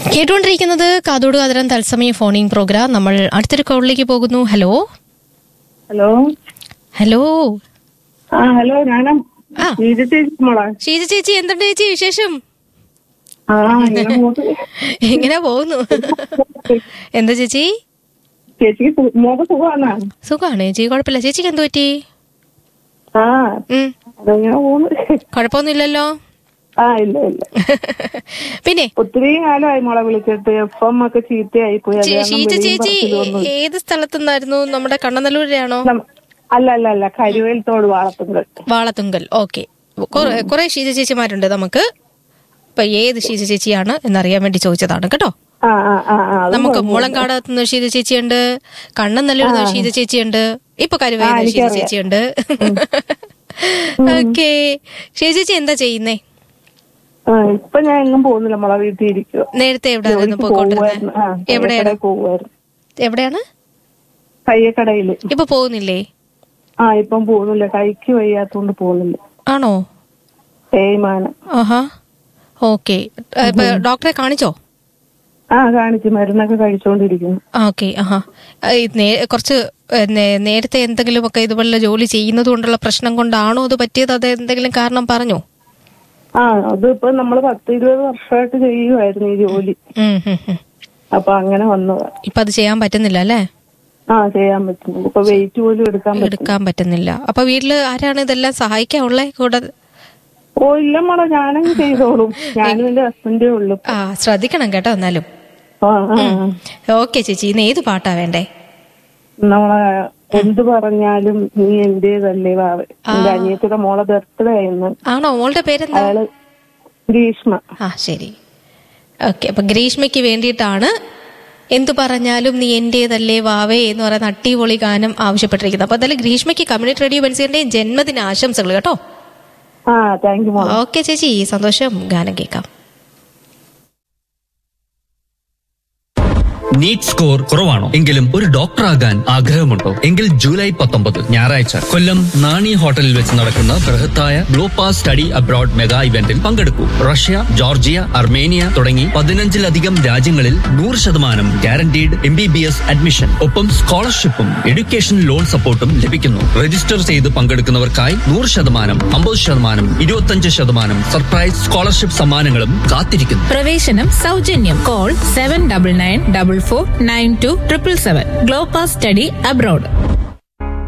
കേട്ടുകൊണ്ടിരിക്കുന്നത് കാതോട് കാതരം തത്സമയ ഫോണിംഗ് പ്രോഗ്രാം നമ്മൾ അടുത്തൊരു കോളിലേക്ക് പോകുന്നു ഹലോ ഹലോ ഹലോ ആ ഹലോ ഞാനാ ആ. നീതി ചേച്ചി മോളെ ഷീജ ചേച്ചി എന്തുണ്ട് ചേച്ചി വിശേഷം ആ ഇങ്ങനെ പോട്ട് എങ്ങനെ പോകുന്നു എന്താ ചേച്ചി ചേച്ചിക്ക് സു- മോക്ക് സുഖമാണോ സുഖമാണ് ചേച്ചി കുഴപ്പമില്ല ചേച്ചിക്ക് എന്തു പറ്റി ആ ഉം അതെങ്ങനെ പോന്നു കുഴപ്പമൊന്നുമില്ലല്ലോ ആ ഇല്ല ഇല്ല പിന്നെ ഒത്തിരി കാലമായി മോളെ വിളിച്ചിട്ട് എഫ് എം ഒക്കെ ചീത്തയായി പോയി അത് ചേ- കാരണം ഷീജ വെളിയും ചേച്ചി പറച്ചിലും ഒന്നും ഇല്ല. ഏത് സ്ഥലത്തുനിന്നായിരുന്നു നമ്മുടെ കണ്ണനല്ലൂരിലാണോ നം- അല്ല അല്ല അല്ല കരുവേലത്തോട് വാളത്തുങ്കൽ വാളത്തുങ്കൽ ഓക്കെ കുറെ ഷീജ ചേച്ചിമാരുണ്ട് നമുക്ക് ഇപ്പൊ ഏത് ഷീജ ചേച്ചിയാണ് എന്നറിയാൻ വേണ്ടി ചോദിച്ചതാണ് കേട്ടോ ആ ആ ആ ആ അത് നമുക്ക് മുളങ്കാടത്ത് നിന്ന് ഷീജ ചേച്ചിയുണ്ട് കണ്ണൻ നല്ലൊരു ഷീജ ചേച്ചിയുണ്ട് ഇപ്പൊ കരുവയിൽ ഷീജ ചേച്ചിയുണ്ട് ഓക്കെ ഷീജ ചേച്ചി എന്താ ചെയ്യുന്നേ ആ, ഇപ്പൊ ഞാൻ എങ്ങും പോകുന്നില്ല മോളെ വീട്ടിൽ ഇരിക്കുക നേരത്തെ എവിടെയായിരുന്നു പോയിക്കൊണ്ടിരുന്നത് ആ എവിടെയാണ് പോകുമായിരുന്നു എവിടെയാണ് കയ്യക്കടയില് ഇപ്പൊ പോകുന്നില്ലേ ആ ഇപ്പം പോകുന്നില്ല കൈക്ക് വയ്യാത്തോണ്ട് പോകുന്നില്ല ആണോ തേയ്മാനം ആഹാ ഓക്കെ ഇപ്പൊ ഡോക്ടറെ കാണിച്ചോ ആ കാണിച്ചു മരുന്നൊക്കെ കഴിച്ചോണ്ടിരിക്കുന്നു ഓക്കെ ആഹാ ആ, ഈ നേ- കുറച്ച് ഏ, നേ- നേരത്തെ എന്തെങ്കിലുമൊക്കെ ഇതുപോലെ ജോലി ചെയ്യുന്നത് കൊണ്ടുള്ള പ്രശ്നം കൊണ്ടാണോ അത് പറ്റിയത് അത് എന്തെങ്കിലും കാരണം പറഞ്ഞോ ആ അതിപ്പോ നമ്മള് പത്ത് ഇരുപത് വർഷമായിട്ട് ചെയ്യുമായിരുന്നു ഈ ജോലി ഉം, ഉം, ഉം. അപ്പൊ അങ്ങനെ വന്നതാ ഇപ്പൊ അത് ചെയ്യാൻ പറ്റുന്നില്ല അല്ലേ ആ ചെയ്യാൻ പറ്റുന്നു ഇപ്പൊ വെയിറ്റ് പോലും എടുക്കാൻ പറ്റും എടുക്കാൻ പറ്റുന്നില്ല അപ്പൊ വീട്ടില് ആരാണ് ഇതെല്ലാം സഹായിക്കാനുള്ളേ കൂടെ ഓ ഇല്ല മോളെ ഞാനങ്ങ് ചെയ്തോളും ഞാനും എന്റെ ഹസ്ബൻഡേ ഉള്ളു ആ ശ്രദ്ധിക്കണം കേട്ടോ എന്നാലും ആ ആ ഓക്കെ ചേച്ചി ഇന്ന് ഏത് പാട്ടാ വേണ്ടേ നമ്മളെ എന്ത് പറഞ്ഞാലും നീ എന്റേതല്ലേ വാവ് എന്റെ അനിയത്തിയുടെ മോളെ ബർത്ത്ഡേ ആയിരുന്നു ആണോ മോളുടെ പേരെന്താ അയാള് ഗ്രീഷ്മ ആ ശരി ഓക്കെ അപ്പൊ ഗ്രീഷ്മയ്ക്ക് വേണ്ടിയിട്ടാണ് എന്തു പറഞ്ഞാലും നീ എന്റേതല്ലേ വാവേ എന്ന് പറയുന്ന അട്ടിപൊളി ഗാനം ആവശ്യപ്പെട്ടിരിക്കുന്നത് അപ്പൊ എന്തായാലും ഗ്രീഷ്മയ്ക്ക് കമ്മ്യൂണിറ്റി റേഡിയോ ബൻസിന്റെ ജന്മദിന ആശംസകൾ കേട്ടോ ആ താങ്ക് യു മോളെ ഓക്കെ ചേച്ചി സന്തോഷം ഗാനം കേൾക്കാം നീറ്റ് സ്കോർ കുറവാണോ എങ്കിലും ഒരു ഡോക്ടർ ആകാൻ ആഗ്രഹമുണ്ടോ എങ്കിൽ ജൂലൈ പത്തൊമ്പത് ഞായറാഴ്ച കൊല്ലം നാണി ഹോട്ടലിൽ വെച്ച് നടക്കുന്ന ബൃഹത്തായ ഗ്ലോപാസ് സ്റ്റഡി അബ്രോഡ് മെഗാ ഇവന്റിൽ പങ്കെടുക്കൂ റഷ്യ ജോർജിയ അർമേനിയ തുടങ്ങി പതിനഞ്ചിലധികം രാജ്യങ്ങളിൽ നൂറ് ശതമാനം guaranteed M B B S admission ഒപ്പം സ്കോളർഷിപ്പും എഡ്യൂക്കേഷൻ ലോൺ സപ്പോർട്ടും ലഭിക്കുന്നു രജിസ്റ്റർ ചെയ്ത് പങ്കെടുക്കുന്നവർക്കായി നൂറ് ശതമാനം അമ്പത് ശതമാനം ഇരുപത്തഞ്ച് ശതമാനം സർപ്രൈസ് സ്കോളർഷിപ്പ് സമ്മാനങ്ങളും കാത്തിരിക്കുന്നു പ്രവേശനം സൗജന്യം call seven double nine double four nine two triple seven Glopas study abroad